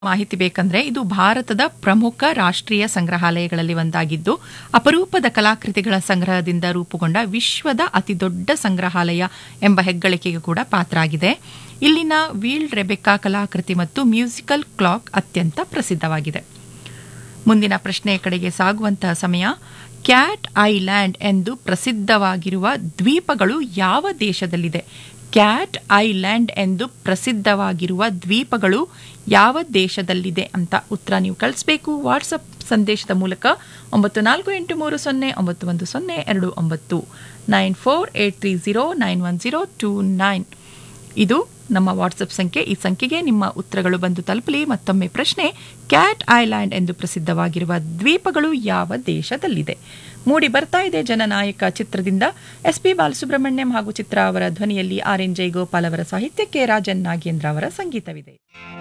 ಮಾಹಿತಿ ಬೇಕಂದ್ರೆ ಇದು ಭಾರತದ ಪ್ರಮುಖ ರಾಷ್ಟ್ರೀಯ ಸಂಗ್ರಹಾಲಯಗಳಲ್ಲಿ ಒಂದಾಗಿದ್ದು ಅಪರೂಪದ ಕಲಾಕೃತಿಗಳ ಸಂಗ್ರಹದಿಂದ ರೂಪುಗೊಂಡ ವಿಶ್ವದ ಅತಿದೊಡ್ಡ ಸಂಗ್ರಹಾಲಯ ಎಂಬ ಹೆಗ್ಗಳಿಕೆಗೆ ಕೂಡ ಪಾತ್ರ ಆಗಿದೆ ಇಲ್ಲಿನ ವೀಲ್ಡ್ ರೆಬೆಕಾ ಕಲಾಕೃತಿ ಮತ್ತು ಮ್ಯೂಸಿಕಲ್ ಕ್ಲಾಕ್ ಅತ್ಯಂತ ಪ್ರಸಿದ್ಧವಾಗಿದೆ ಮುಂದಿನ ಪ್ರಶ್ನೆಯ ಕಡೆಗೆ ಸಾಗುವಂತಹ ಸಮಯ ಕ್ಯಾಟ್ ಐಲ್ಯಾಂಡ್ ಎಂದು ಪ್ರಸಿದ್ಧವಾಗಿರುವ ದ್ವೀಪಗಳು ಯಾವ ದೇಶದಲ್ಲಿದೆ ಕ್ಯಾಟ್ ಐಲ್ಯಾಂಡ್ ಎಂದು ಪ್ರಸಿದ್ಧವಾಗಿರುವ ದ್ವೀಪಗಳು ಯಾವ ದೇಶದಲ್ಲಿದೆ ಅಂತ ಉತ್ತರ ನೀವು ಕಳಿಸ್ಬೇಕು ವಾಟ್ಸಪ್ ಸಂದೇಶದ ಮೂಲಕ ಒಂಬತ್ತು ನಾಲ್ಕು ಎಂಟು ಮೂರು ಸೊನ್ನೆ ಒಂಬತ್ತು ಒಂದು ಸೊನ್ನೆ ಎರಡು ಒಂಬತ್ತು nine four eight three zero nine one zero two nine ಇದು ನಮ್ಮ ವಾಟ್ಸಪ್ ಸಂಖ್ಯೆ ಈ ಸಂಖ್ಯೆಗೆ ನಿಮ್ಮ ಉತ್ತರಗಳು ಬಂದು ತಲುಪಲಿ ಮತ್ತೊಮ್ಮೆ ಪ್ರಶ್ನೆ ಕ್ಯಾಟ್ ಐಲ್ಯಾಂಡ್ ಎಂದು ಪ್ರಸಿದ್ಧವಾಗಿರುವ ದ್ವೀಪಗಳು ಯಾವ ದೇಶದಲ್ಲಿದೆ ಮೂಡಿ ಬರ್ತಾ ಇದೆ ಜನನಾಯಕ ಚಿತ್ರದಿಂದ ಎಸ್ ಪಿ ಬಾಲಸುಬ್ರಹ್ಮಣ್ಯಂ ಹಾಗೂ ಚಿತ್ರ ಅವರ ಧ್ವನಿಯಲ್ಲಿ ಆರ್ ಎನ್ ಜೈಗೋಪಾಲ್ ಅವರ ಸಾಹಿತ್ಯಕ್ಕೆ ರಾಜನ್ ನಾಗೇಂದ್ರ ಅವರ ಸಂಗೀತವಿದೆ